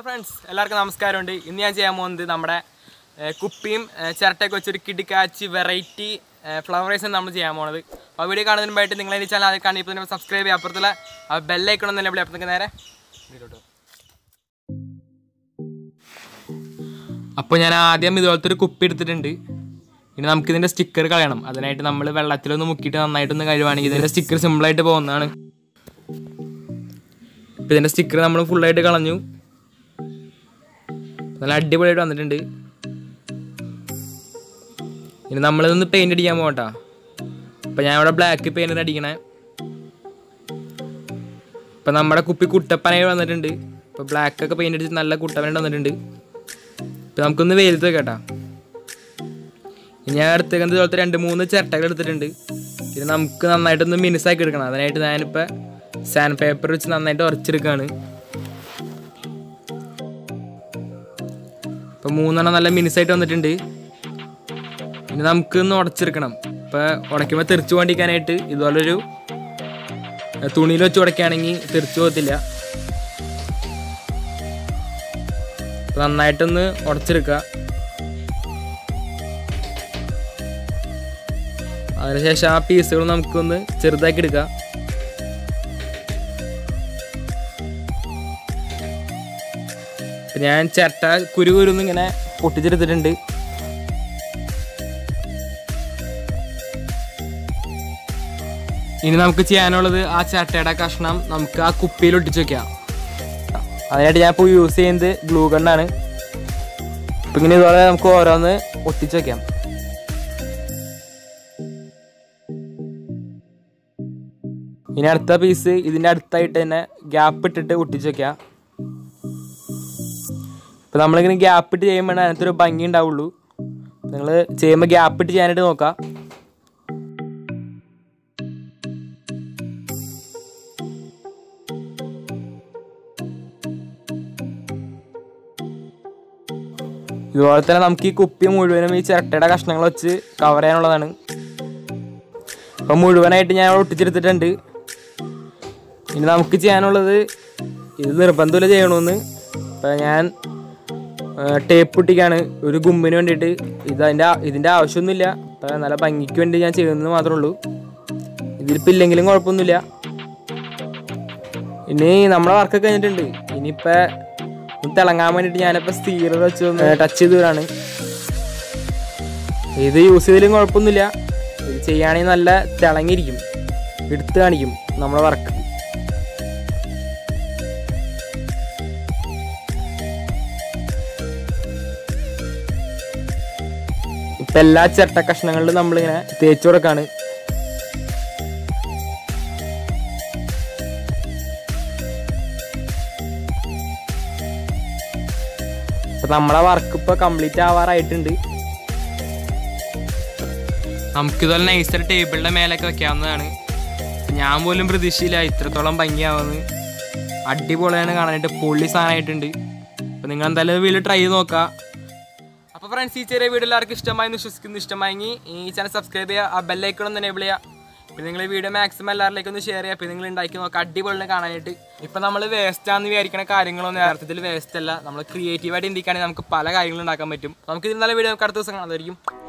friends എല്ലാവർക്കും നമസ്കാരമുണ്ട് ഇന്ന് ഞാൻ ചെയ്യാൻ പോകുന്നത് നമ്മുടെ ഏഹ്, കുപ്പിയും ഏഹ്, ചിരട്ടയൊക്കെ വെച്ചൊരു കിടിക്കാച്ചി വെറൈറ്റി ഫ്ലവറേഴ്സ് നമ്മൾ ചെയ്യാൻ പോകുന്നത് അപ്പോൾ വീഡിയോ കാണുന്നതിന് മുമ്പായിട്ട് നിങ്ങൾ ഈ ചാനൽ ആദ്യം കാണി ഇപ്പോൾ തന്നെ സബ്സ്ക്രൈബ് ചെയ്യുക അപ്പുറത്തുള്ള ബെല്ലൈക്കണം തന്നെ വിളി അപ്പുറത്തേക്ക് നേരെ വീഡിയോട്ട് അപ്പോൾ ഞാൻ ആദ്യം ഇതുപോലത്തെ ഒരു കുപ്പി എടുത്തിട്ടുണ്ട് ഇനി നമുക്ക് ഇതിൻ്റെ സ്റ്റിക്കർ കളയണം അതിനായിട്ട് നമ്മൾ വെള്ളത്തിലൊന്ന് മുക്കിയിട്ട് നന്നായിട്ടൊന്ന് കഴുകുകയാണെങ്കിൽ ഇതിൻ്റെ സ്റ്റിക്കർ സിമ്പിളായിട്ട് പോകുന്നതാണ് ഇപ്പം ഇതിൻ്റെ സ്റ്റിക്കർ നമ്മൾ ഫുള്ളായിട്ട് കളഞ്ഞു നല്ല അടിപൊളിയായിട്ട് വന്നിട്ടുണ്ട് ഇനി നമ്മളിതൊന്ന് പെയിൻ്റ് അടിക്കാൻ പോകട്ടാ അപ്പം ഞാൻ ഇവിടെ ബ്ലാക്ക് പെയിൻ്റ് അടിക്കണേ ഇപ്പം നമ്മുടെ കുപ്പി കുട്ടപ്പനായി വന്നിട്ടുണ്ട് ഇപ്പം ബ്ലാക്ക് ഒക്കെ പെയിൻ്റ് അടിച്ച് നല്ല കുട്ടപ്പനായിട്ട് വന്നിട്ടുണ്ട് ഇപ്പം നമുക്കൊന്ന് വെയിലത്ത് വെക്കട്ടാ ഇനി ഞാൻ എടുത്തേക്കുന്നത് ഇതുപോലത്തെ രണ്ട് മൂന്ന് ചിരട്ടകൾ എടുത്തിട്ടുണ്ട് ഇത് നമുക്ക് നന്നായിട്ടൊന്ന് മിനുസാക്കി എടുക്കണം അതിനായിട്ട് ഞാനിപ്പോൾ സാൻഡ് പേപ്പർ വെച്ച് നന്നായിട്ട് ഉറച്ചെടുക്കുകയാണ് ഇപ്പം മൂന്നെണ്ണം നല്ല മിനുസായിട്ട് വന്നിട്ടുണ്ട് ഇനി നമുക്ക് ഒന്ന് ഉടച്ചെടുക്കണം ഇപ്പം ഉടയ്ക്കുമ്പോൾ തെറിച്ചു പോകാണ്ടിരിക്കാനായിട്ട് ഇതുപോലൊരു ഏ, തുണിയിൽ വെച്ച് ഉടയ്ക്കുകയാണെങ്കിൽ തെറിച്ചു പോകത്തില്ല ഇപ്പം നന്നായിട്ടൊന്ന് ഉടച്ചെടുക്കുക അതിനുശേഷം ആ പീസുകൾ നമുക്കൊന്ന് ചെറുതാക്കി എടുക്കാം ഇപ്പൊ ഞാൻ ചിരട്ട കുരു കുരുന്ന് ഇങ്ങനെ പൊട്ടിച്ചെടുത്തിട്ടുണ്ട് ഇനി നമുക്ക് ചെയ്യാനുള്ളത് ആ ചിരട്ടയുടെ കഷ്ണം നമുക്ക് ആ കുപ്പിയിൽ ഒട്ടിച്ച് വെക്കാം അതിനായിട്ട് ഞാൻ ഇപ്പോൾ യൂസ് ചെയ്യുന്നത് ഗ്ലൂ ഗണ്ണാണ് ഇപ്പം ഇങ്ങനെ ഇതുപോലെ നമുക്ക് ഓരോന്ന് ഒട്ടിച്ച് വെക്കാം ഇനി അടുത്ത പീസ് ഇതിൻ്റെ അടുത്തായിട്ട് തന്നെ ഗ്യാപ്പ് ഇട്ടിട്ട് ഒട്ടിച്ച് വെക്കാം ഇപ്പം നമ്മളിങ്ങനെ ഗ്യാപ്പ് ഇട്ട് ചെയ്യുമ്പോൾ അതിനകത്തൊരു ഭംഗി ഉണ്ടാവുള്ളൂ നിങ്ങൾ ചെയ്യുമ്പോൾ ഗ്യാപ്പ് ഇട്ട് ചെയ്യാനായിട്ട് നോക്കാം ഇതുപോലെ തന്നെ നമുക്ക് ഈ കുപ്പി മുഴുവനും ഈ ചിരട്ടയുടെ കഷ്ണങ്ങൾ വെച്ച് കവർ ചെയ്യാനുള്ളതാണ് അപ്പം മുഴുവനായിട്ട് ഞാൻ ഒട്ടിച്ചെടുത്തിട്ടുണ്ട് ഇനി നമുക്ക് ചെയ്യാനുള്ളത് ഇത് നിർബന്ധമില്ല ചെയ്യണമെന്ന് അപ്പം ഞാൻ ടേപ്പ് ഒട്ടിക്കാണ് ഒരു ഗുമ്മിന് വേണ്ടിയിട്ട് ഇത് അതിൻ്റെ ഇതിൻ്റെ ആവശ്യമൊന്നുമില്ല അപ്പം നല്ല ഭംഗിക്ക് വേണ്ടി ഞാൻ ചെയ്യുന്നത് മാത്രമേ ഉള്ളൂ ഇതിലിപ്പോൾ ഇല്ലെങ്കിലും കുഴപ്പമൊന്നുമില്ല ഇനി നമ്മളെ വർക്കൊക്കെ കഴിഞ്ഞിട്ടുണ്ട് ഇനിയിപ്പോൾ ഒന്ന് തിളങ്ങാൻ വേണ്ടിയിട്ട് ഞാനിപ്പോൾ സ്റ്റീറർ വെച്ച് ഒന്ന് ടച്ച് ചെയ്തവരാണ് ഇത് യൂസ് ചെയ്തതിലും കുഴപ്പമൊന്നുമില്ല ഇത് ചെയ്യുകയാണെങ്കിൽ നല്ല തിളങ്ങിയിരിക്കും എടുത്ത് കാണിക്കും നമ്മളെ വർക്ക് ഇപ്പൊ എല്ലാ ചിരട്ട കഷ്ണങ്ങളിലും നമ്മളിങ്ങനെ തേച്ചു കൊടുക്കാണ് ഇപ്പൊ നമ്മളെ വർക്ക് ഇപ്പൊ കംപ്ലീറ്റ് ആവാറായിട്ടുണ്ട് നമുക്കിതുപോലെ നൈസർ ടേബിളിന്റെ മേലൊക്കെ വെക്കാവുന്നതാണ് ഞാൻ പോലും പ്രതീക്ഷയില്ല ഇത്രത്തോളം ഭംഗിയാവുന്നത് അടിപൊളിയാണ് കാണാനായിട്ട് പൊള്ളി സാധനമായിട്ടുണ്ട് അപ്പൊ നിങ്ങൾ എന്തായാലും വീട്ടിൽ ട്രൈ ചെയ്ത് നോക്കാം അപ്പോൾ ഫ്രണ്ട്സ് ഈ ചെറിയ വീഡിയോ എല്ലാവർക്കും ഇഷ്ടമായി എന്ന് വിശ്വസിക്കുന്നു ഇഷ്ടമായെങ്കിൽ ഈ ചാനൽ സബ്സ്ക്രൈബ് ചെയ്യുക ആ ബെല്ലൈക്കണം ഒന്ന് എനേബിൾ ചെയ്യുക പിന്നെ നിങ്ങൾ ഈ വീഡിയോ മാക്സിമം എല്ലാവരിലേക്കും ഒന്ന് ഷെയർ ചെയ്യുക പിന്നെ നിങ്ങൾ ഉണ്ടാക്കി നോക്കുക അടിപൊളിയാണ് കാണാനായിട്ട് ഇപ്പം നമ്മൾ വേസ്റ്റ് ആണെന്ന് വിചാരിക്കുന്ന കാര്യങ്ങളൊന്നും യഥാർത്ഥത്തിൽ വേസ്റ്റ് അല്ല നമ്മൾ ക്രിയേറ്റീവായിട്ട് ചിന്തിക്കുകയാണെങ്കിൽ നമുക്ക് പല കാര്യങ്ങളും ഉണ്ടാക്കാൻ പറ്റും നമുക്ക് ഇതിൽ നല്ല വീഡിയോ നമുക്ക് അടുത്ത ദിവസം കാണാമായിരിക്കും